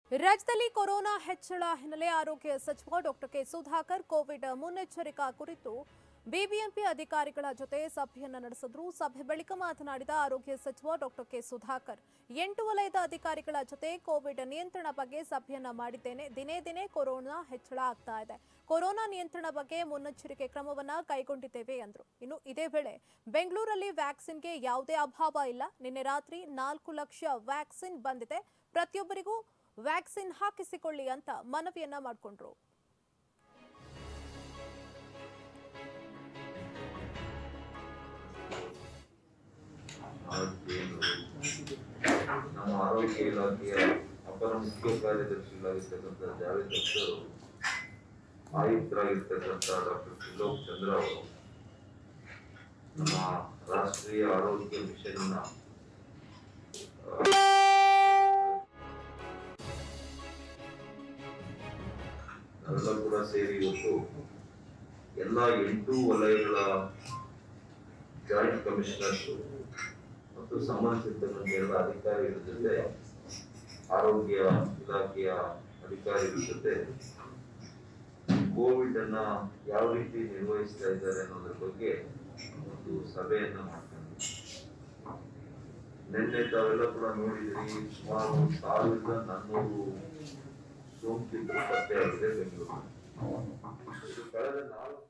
ರಾಜ್ಯದಲ್ಲಿ ಕೊರೋನಾ ಹೆಚ್ಚಳ ಹಿನ್ನೆಲೆ ಆರೋಗ್ಯ ಸಚಿವ ಡಾಕ್ಟರ್ ಕೆ ಸುಧಾಕರ್ ಕೋವಿಡ್ ಮುನ್ನೆಚ್ಚರಿಕಾ ಕುರಿತು ಬಿಬಿಎಂಪಿ ಅಧಿಕಾರಿಗಳ ಜೊತೆ ಸಭೆಯನ್ನು ನಡೆಸಿದ್ರು ಸಭೆ ಬಳಿಕ ಮಾತನಾಡಿದ ಆರೋಗ್ಯ ಸಚಿವ ಡಾಕ್ಟರ್ ಕೆ ಸುಧಾಕರ್ ಎಂಟು ವಲಯದ ಅಧಿಕಾರಿಗಳ ಜೊತೆ ಕೋವಿಡ್ ನಿಯಂತ್ರಣ ಬಗ್ಗೆ ಸಭೆಯನ್ನ ಮಾಡಿದ್ದೇನೆ ದಿನೇ ದಿನೇ ಕೊರೋನಾ ಹೆಚ್ಚಳ ಆಗ್ತಾ ಇದೆ ಕೊರೋನಾ ನಿಯಂತ್ರಣ ಬಗ್ಗೆ ಮುನ್ನೆಚ್ಚರಿಕೆ ಕ್ರಮವನ್ನ ಕೈಗೊಂಡಿದ್ದೇವೆ ಎಂದರು ಇನ್ನು ಇದೇ ವೇಳೆ ಬೆಂಗಳೂರಲ್ಲಿ ವ್ಯಾಕ್ಸಿನ್ಗೆ ಯಾವುದೇ ಅಭಾವ ಇಲ್ಲ ನಿನ್ನೆ ರಾತ್ರಿ ನಾಲ್ಕು ಲಕ್ಷ ವ್ಯಾಕ್ಸಿನ್ ಬಂದಿದೆ ಪ್ರತಿಯೊಬ್ಬರಿಗೂ ವ್ಯಾಕ್ಸಿನ್ ಹಾಕಿಸಿಕೊಳ್ಳಿ ಅಂತ ಮನವಿಯನ್ನ ಮಾಡಿಕೊಂಡ್ರು ಏನು ನಮ್ಮ ಆರೋಗ್ಯ ಇಲಾಖೆಯ ಅಪರ ಮುಖ್ಯ ಕಾರ್ಯದರ್ಶಿಗಳಾಗಿರ್ತಕ್ಕಂಥ ಜಾವೇದ್ ಅಖ್ತರ್ ಅವರು ಆಯುಕ್ತರಾಗಿರ್ತಕ್ಕಂಥ ಡಾಕ್ಟರ್ ತ್ರಿಲೋಕ್ ಚಂದ್ರ ಅವರು ನಮ್ಮ ರಾಷ್ಟ್ರೀಯ ಆರೋಗ್ಯ ಮಿಷನ್ನ ಆ, ನಾವೆಲ್ಲ ಕೂಡ ಸೇರಿ ಇವತ್ತು ಎಲ್ಲ ಎಂಟು ವಲಯಗಳ ಜಾಯಿಂಟ್ ಕಮಿಷನರ್ಸ್ ಮತ್ತು ಸಂಬಂಧಿಸಿರ್ತಕ್ಕಂಥ ಎಲ್ಲ ಅಧಿಕಾರಿಗಳ ಜೊತೆ ಆರೋಗ್ಯ ಇಲಾಖೆಯ ಅಧಿಕಾರಿಗಳ ಜೊತೆ ಕೋವಿಡ್ ಅನ್ನ ಯಾವ ರೀತಿ ನಿರ್ವಹಿಸ್ತಾ ಇದ್ದಾರೆ ಅನ್ನೋದ್ರ ಬಗ್ಗೆ ಒಂದು ಸಭೆಯನ್ನ ಮಾಡ್ತಾರೆ ನಿನ್ನೆ ತಾವೆಲ್ಲ ಕೂಡ ನೋಡಿದ್ರಿ ಸುಮಾರು ಸಾವಿರದ ನಾನ್ನೂರು ಸೋಂಕಿತರು ಪತ್ತೆಯಾಗಿದೆ ಬೆಂಗಳೂರು ಇದು ಕಳೆದ ನಾಲ್ಕು